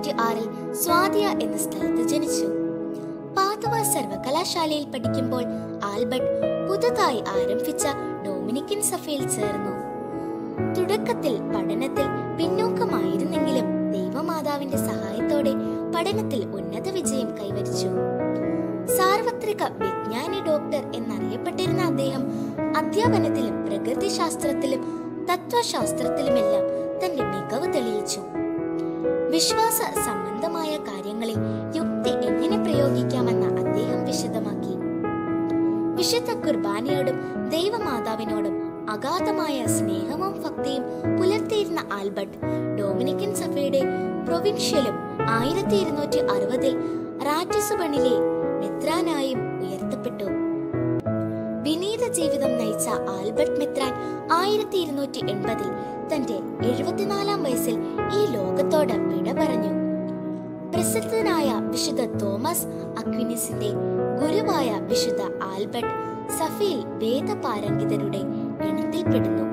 ഇരുന്നൂറ്റി ആറിൽ സ്വാതിയ എന്ന സ്ഥലത്ത് ജനിച്ചു പാതുവ സർവകലാശാലയിൽ പഠിക്കുമ്പോൾ ആൽബർട്ട് പുതുതായി ആരംഭിച്ച ഡൊമിനിക്കൻ സഭയിൽ ചേർന്നു തുടക്കത്തിൽ പഠനത്തിൽ പിന്നോക്കമായിരുന്നെങ്കിലും ദൈവമാതാവിന്റെ സഹായത്തോടെ പഠനത്തിൽ ഉന്നത വിജയം കൈവരിച്ചു സാർവത്രിക വിജ്ഞാനി ഡോക്ടർ എന്നറിയപ്പെട്ടിരുന്ന അദ്ദേഹം അധ്യാപനത്തിലും പ്രകൃതിശാസ്ത്രത്തിലും തത്വശാസ്ത്രത്തിലുമെല്ലാം തന്റെ മികവ് തെളിയിച്ചു വിശ്വാസ സംബന്ധമായ കാര്യങ്ങളിൽ യുക്തി എങ്ങനെ പ്രയോഗിക്കാമെന്ന് അദ്ദേഹം വിശദമാക്കി വിശുദ്ധ കുർബാനയോടും ദൈവമാതാവിനോടും അഗാധമായ സ്നേഹവും ഭക്തിയും പുലർത്തിയിരുന്ന ആൽബർട്ട് ഡൊമിനിക്കൻ സഭയുടെ പ്രൊവിൻഷ്യലും ആയിരത്തി ഇരുന്നൂറ്റി അറുപതിൽ റാറ്റിസുബണിലെ മെത്രാനായും ഉയർത്തപ്പെട്ടു വിനീത ജീവിതം നയിച്ച ആൽബർട്ട് മെത്രാൻ ആയിരത്തി ഇരുന്നൂറ്റി എൺപതിൽ തന്റെ എഴുപത്തിനാലാം വയസ്സിൽ ഈ ലോകത്തോട് വിട പറഞ്ഞു പ്രസിദ്ധനായ വിശുദ്ധ തോമസ് അക്വിനിസിന്റെ ഗുരുവായ വിശുദ്ധ ആൽബർട്ട് സഫയിൽ വേദപാരംഗിതരുടെ ഗണത്തിൽപ്പെടുന്നു